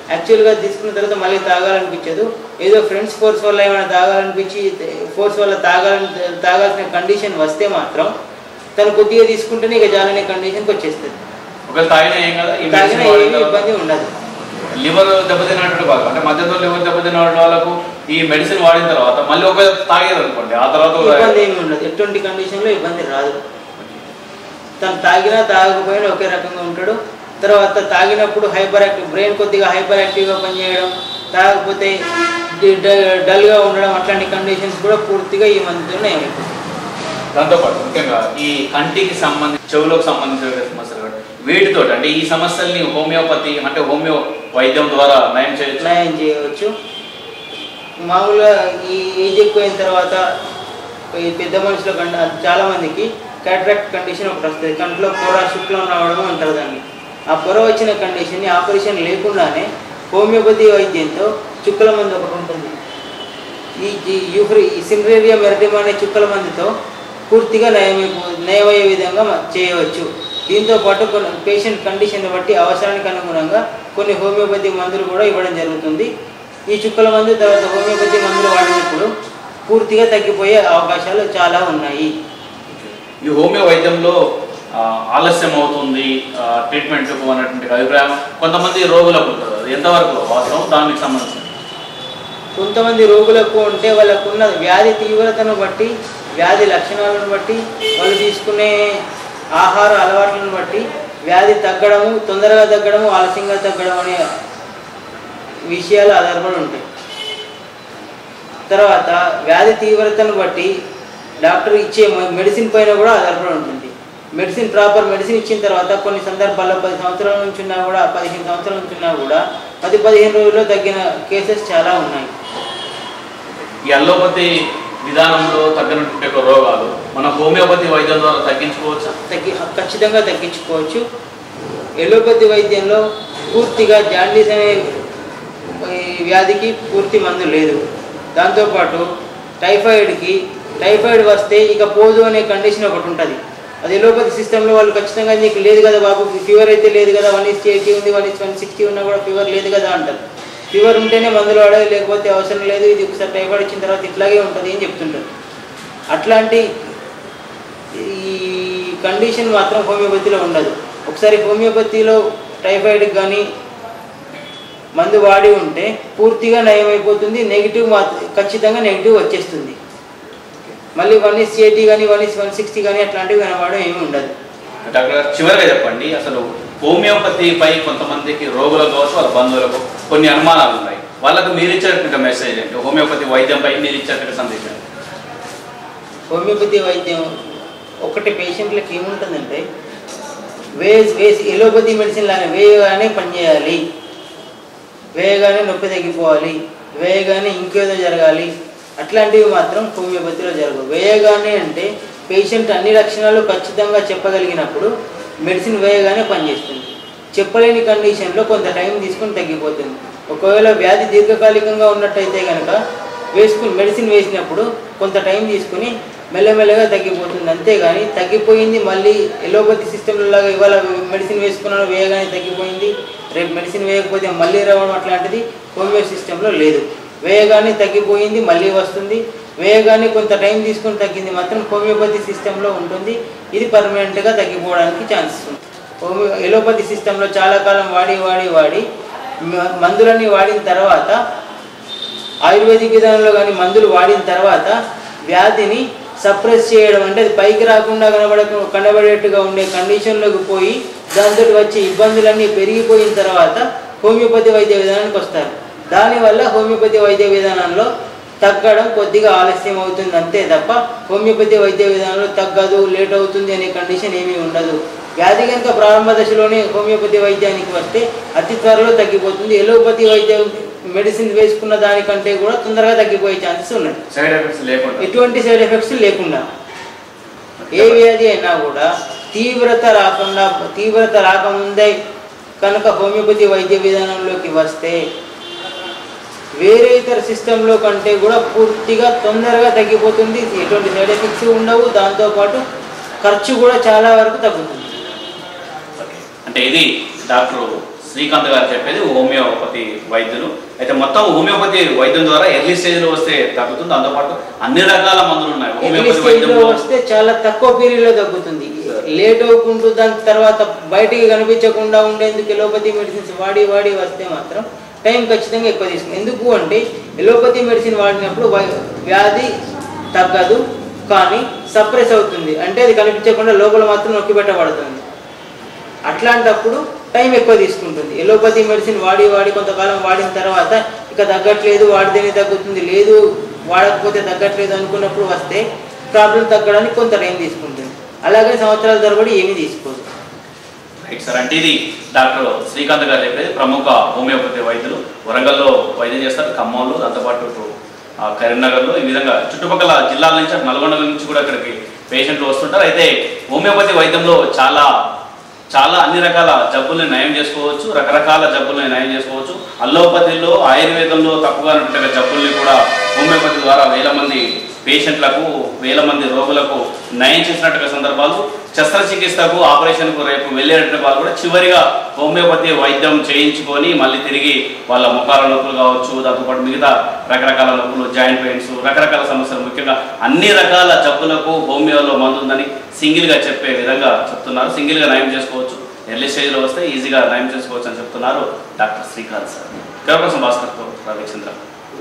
యాక్చువల్గా తీసుకున్న తర్వాత మళ్ళీ తాగాలనిపించదు ఏదో ఫ్రెండ్స్ ఫోర్స్ వల్ల ఏమైనా తాగాలనిపించి ఫోర్స్ వల్ల తాగాలని తాగాల్సిన కండిషన్ వస్తే మాత్రం తను కొద్దిగా తీసుకుంటేనే ఇక జాలనే కండిషన్కి వచ్చేస్తుంది ఒకవేళ తాగినా ఏం కదా ఈ తాగినా medicine వాడిన ఏమీ తర్వాత ఇబ్బంది ఉండదు లివర్ దెబ్బతిన్నట్టు కాదు అంటే మధ్యలో లివర్ దెబ్బతిన్న వాళ్ళకు ఈ మెడిసిన్ వాడిన తర్వాత మళ్ళీ ఒక తాగేది అనుకోండి ఆ తర్వాత ఒక ఇబ్బంది ఏమి ఉండదు ఎటువంటి కండిషన్లో ఇబ్బంది రాదు తను తాగినా తాగకపోయినా ఒకే రకంగా ఉంటాడు తర్వాత తాగినప్పుడు హైపర్ యాక్టివ్ బ్రెయిన్ కొద్దిగా హైపర్ యాక్టివ్గా పనిచేయడం తాగకపోతే డి- డ- డల్గా ఉండడం అట్లాంటి కండిషన్స్ కూడా పూర్తిగా ఈ మందుతోనే అయిపోతాయి దాంతోపాటు ముఖ్యంగా ఈ కంటికి సంబంధించి చెవులకు సంబంధించిన సమస్యలు కూడా వీటితో అంటే ఈ సమస్యల్ని హోమియోపతి అంటే హోమియో వైద్యం ద్వారా నయం చేయొచ్చు నయం చేయవచ్చు మామూలుగా ఈ ఏజ్ ఎక్కువైన తర్వాత ఈ పెద్ద మనుషుల కంటే చాలా మందికి కాట్రాక్ట్ కండిషన్ ఒకటి వస్తుంది కంట్లో పొర శుక్లం రావడం అంటారు దాన్ని ఆ పొర వచ్చిన కండిషన్ని ఆపరేషన్ లేకుండానే హోమియోపతి వైద్యంతో చుక్కల మందు ఒకటి ఉంటుంది ఈ ఈ యూఫ్రి ఈ సిమ్రేరియా మెరటిమ్ అనే చుక్కల మందుతో పూర్తిగా నయమైపో నయమయ్యే విధంగా మ- చేయవచ్చు దీంతో పాటు కొన్ని పేషెంట్ కండిషన్ బట్టి అవసరానికి అనుగుణంగా కొన్ని హోమియోపతి మందులు కూడా ఇవ్వడం జరుగుతుంది ఈ చుక్కల మందు తర్వాత హోమియోపతి మందులు వాడినప్పుడు పూర్తిగా తగ్గిపోయే అవకాశాలు చాలా ఉన్నాయి ఈ హోమియో వైద్యంలో ఆ, ఆలస్యం అవుతుంది ట్రీట్మెంట్ అన్నటువంటి అభిప్రాయం కొంతమంది రోగులకు ఉంటుంది అది ఎంతవరకు వాస్తవం దానికి సంబంధించి కొంతమంది రోగులకు ఉంటే వాళ్ళకున్న వ్యాధి తీవ్రతను బట్టి వ్యాధి లక్షణాలను బట్టి వాళ్ళు తీసుకునే ఆహార అలవాట్లను బట్టి వ్యాధి తగ్గడము తొందరగా తగ్గడము ఆలస్యంగా తగ్గడం అనే విషయాలు ఆధారపడి ఉంటాయి తర్వాత వ్యాధి తీవ్రతను బట్టి డాక్టర్ ఇచ్చే మె- మెడిసిన్ పైన కూడా ఆధారపడి ఉంటుంది మెడిసిన్ ప్రాపర్ మెడిసిన్ ఇచ్చిన తర్వాత కొన్ని సందర్భాల్లో పది సంవత్సరాల నుంచి ఉన్నా కూడా పదిహేను సంవత్సరాల నుంచి ఉన్నా కూడా పది పదిహేను రోజుల్లో తగ్గిన కేసెస్ చాలా ఉన్నాయి ఈ అల్లోపతి విధానంలో తగ్గినటువంటి యొక్క రోగాలు మన హోమియోపతి వైద్యం ద్వారా తగ్గించుకోవచ్చా తగ్గి ఖచ్చితంగా తగ్గించుకోవచ్చు ఎలోపతి వైద్యంలో పూర్తిగా జాండీస్ అనే ఈ వ్యాధికి పూర్తి మందు లేదు దాంతోపాటు టైఫాయిడ్కి టైఫాయిడ్ వస్తే ఇక పోదు అనే కండిషన్ ఒకటి ఉంటుంది అది ఎలోపతి సిస్టంలో వాళ్ళు ఖచ్చితంగా నీకు లేదు కదా బాబు ఫీవర్ అయితే లేదు కదా వన్ ఇస్ ఎయిటీ ఉంది వన్ ఇస్ వన్ సిక్స్టీ ఉన్నా కూడా ఫీవర్ లేదు కదా అంటారు ఫీవర్ ఉంటేనే మందులు వాడాలి లేకపోతే అవసరం లేదు ఇది ఒకసారి టైఫాయిడ్ ఇచ్చిన తర్వాత ఇట్లాగే ఉంటుంది అని చెప్తుంటారు అట్లాంటి ఈ కండిషన్ మాత్రం హోమియోపతిలో ఉండదు ఒకసారి హోమియోపతిలో టైఫాయిడ్ కానీ మందు వాడి ఉంటే పూర్తిగా నయమైపోతుంది నెగిటివ్ మాత్రం ఖచ్చితంగా నెగిటివ్ వచ్చేస్తుంది మళ్ళీ వన్ ఇస్ ఎయిటీ కానీ వన్ ఇస్ వన్ సిక్స్టీ కానీ అట్లాంటివి కనబడడం ఏమి ఉండదు డాక్టర్ గారు చివరిగా చెప్పండి అసలు హోమియోపతిపై కొంతమందికి రోగులకు కావచ్చు వాళ్ళ బంధువులకు కొన్ని అనుమానాలు ఉన్నాయి వాళ్ళకు మీరు ఇచ్చేటువంటి మెసేజ్ ఏంటి హోమియోపతి వైద్యంపై మీరు ఇచ్చేటువంటి సందేశం ఏంటి? హోమియోపతి వైద్యం ఒకటి పేషెంట్లకు ఏముంటుందంటే వేస్ వేసి ఎలోపతి మెడిసిన్ లాగా వేయగానే పనిచేయాలి వేయగానే నొప్పి తగ్గిపోవాలి వేయగానే ఇంకేదో జరగాలి అట్లాంటివి మాత్రం హోమియోపతిలో జరగవు వేయగానే అంటే పేషెంట్ అన్ని లక్షణాలు ఖచ్చితంగా చెప్పగలిగినప్పుడు మెడిసిన్ వేయగానే పనిచేస్తుంది చెప్పలేని కండిషన్లో కొంత టైం తీసుకుని తగ్గిపోతుంది ఒకవేళ వ్యాధి దీర్ఘకాలికంగా ఉన్నట్టయితే కనుక వేసుకుని మెడిసిన్ వేసినప్పుడు కొంత టైం తీసుకుని మెల్లమెల్లగా తగ్గిపోతుంది అంతేగాని తగ్గిపోయింది మళ్ళీ ఎలోపతి సిస్టంలో లాగా ఇవాళ మెడిసిన్ వేసుకున్నాను వేయగానే తగ్గిపోయింది రేపు మెడిసిన్ వేయకపోతే మళ్ళీ రావడం అట్లాంటిది హోమియో సిస్టంలో లేదు వేయగానే తగ్గిపోయింది మళ్ళీ వస్తుంది వేయగానే కొంత టైం తీసుకుని తగ్గింది మాత్రం హోమియోపతి సిస్టంలో ఉంటుంది ఇది పర్మనెంట్గా తగ్గిపోవడానికి ఛాన్సెస్ ఉంది హోమియో ఎలోపతి సిస్టంలో చాలా కాలం వాడి వాడి వాడి మ- మందులన్నీ వాడిన తర్వాత ఆయుర్వేదిక్ విధానంలో కానీ మందులు వాడిన తర్వాత వ్యాధిని సప్రెస్ చేయడం అంటే అది పైకి రాకుండా కనబడ కనబడేట్టుగా ఉండే కండిషన్లోకి పోయి దాంతో వచ్చే ఇబ్బందులన్నీ పెరిగిపోయిన తర్వాత హోమియోపతి వైద్య విధానానికి వస్తారు దానివల్ల హోమియోపతి వైద్య విధానంలో తగ్గడం కొద్దిగా ఆలస్యం అవుతుంది అంతే తప్ప హోమియోపతి వైద్య విధానంలో తగ్గదు లేట్ అవుతుంది అనే కండిషన్ ఏమీ ఉండదు వ్యాధి కనుక ప్రారంభ దశలోనే హోమియోపతి వైద్యానికి వస్తే అతి త్వరలో తగ్గిపోతుంది ఎలోపతి వైద్యం మెడిసిన్ వేసుకున్న దానికంటే కూడా తొందరగా తగ్గిపోయే ఛాన్సెస్ ఉన్నాయి సైడ్ ఎఫెక్ట్స్ లేకుండా ఎటువంటి సైడ్ ఎఫెక్ట్స్ లేకుండా ఏ వ్యాధి అయినా కూడా తీవ్రత రాకుండా తీవ్రత రాకముందే కనుక హోమియోపతి వైద్య విధానంలోకి వస్తే వేరే ఇతర సిస్టంలో కంటే కూడా పూర్తిగా తొందరగా తగ్గిపోతుంది ఎటువంటి సైడ్ ఎఫెక్ట్స్ ఉండవు దాంతోపాటు ఖర్చు కూడా చాలా వరకు తగ్గుతుంది ఓకే. అంటే ఇది డాక్టర్ శ్రీకాంత్ గారు చెప్పేది హోమియోపతి వైద్యులు అయితే మొత్తం హోమియోపతి వైద్యం ద్వారా ఎర్లీ స్టేజ్లో వస్తే తగ్గుతుంది దాంతోపాటు అన్ని రకాల మందులు ఉన్నాయి ఎర్లీ హోమియోపతి స్టేజ్ లో వైద్యంలో వస్తే చాలా తక్కువ పీరియడ్ లో తగ్గుతుంది లేట్ అవ్వకుంటూ దాని తర్వాత బయటికి కనిపించకుండా ఉండేందుకు ఎలోపతి మెడిసిన్స్ వాడి వాడి వస్తే మాత్రం టైం ఖచ్చితంగా ఎక్కువ తీసుకుంది ఎందుకు అంటే ఎలోపతి మెడిసిన్ వాడినప్పుడు వై- వ్యాధి తగ్గదు కానీ సప్రెస్ అవుతుంది అంటే అది కనిపించకుండా లోపల మాత్రం నొక్కి పెట్టబడుతుంది అట్లాంటప్పుడు టైం ఎక్కువ తీసుకుంటుంది ఎలోపతి మెడిసిన్ వాడి వాడి కొంతకాలం వాడిన తర్వాత ఇక తగ్గట్లేదు వాడితేనే తగ్గుతుంది లేదు వాడకపోతే తగ్గట్లేదు అనుకున్నప్పుడు వస్తే ప్రాబ్లం తగ్గడానికి కొంత టైం తీసుకుంటుంది అలాగే సంవత్సరాల తరబడి ఏమీ తీసుకోదు రైట్ సార్ అంటే ఇది డాక్టర్ శ్రీకాంత్ గారు చెప్పేది ప్రముఖ హోమియోపతి వైద్యులు వరంగల్లో వైద్యం చేస్తారు ఖమ్మంలో దాంతోపాటు ఇటు, ఆ, కరీంనగర్లో ఈ విధంగా చుట్టుపక్కల జిల్లాల నుంచి అటు నల్గొండ నుంచి కూడా ఇక్కడికి పేషెంట్లు వస్తుంటారు అయితే హోమియోపతి వైద్యంలో చాలా చాలా అన్ని రకాల జబ్బుల్ని నయం చేసుకోవచ్చు రకరకాల జబ్బుల్ని నయం చేసుకోవచ్చు అల్లోపతిలో ఆయుర్వేదంలో తక్కువగా ఉన్నట్టుగా జబ్బుల్ని కూడా హోమియోపతి ద్వారా వేల మంది పేషెంట్లకు వేల మంది రోగులకు నయం చేసినట్టుగా సందర్భాలు శస్త్రచికిత్సకు ఆపరేషన్కు రేపు వెళ్ళేటువంటి వాళ్ళు కూడా చివరిగా హోమియోపతి వైద్యం చేయించుకొని మళ్ళీ తిరిగి వాళ్ళ ముఖాల నొప్పులు కావచ్చు దాంతోపాటు మిగతా రకరకాల నొప్పులు జాయింట్ పెయిన్స్ రకరకాల సమస్యలు ముఖ్యంగా అన్ని రకాల జబ్బులకు హోమియోలో మందు ఉందని సింగిల్గా చెప్పే విధంగా చెప్తున్నారు సింగిల్గా నయం చేసుకోవచ్చు ఎర్లీ స్టేజ్లో వస్తే ఈజీగా నయం చేసుకోవచ్చు అని చెప్తున్నారు డాక్టర్ శ్రీకాంత్ సార్ కేవలం భాస్కర్తో రవిచంద్ర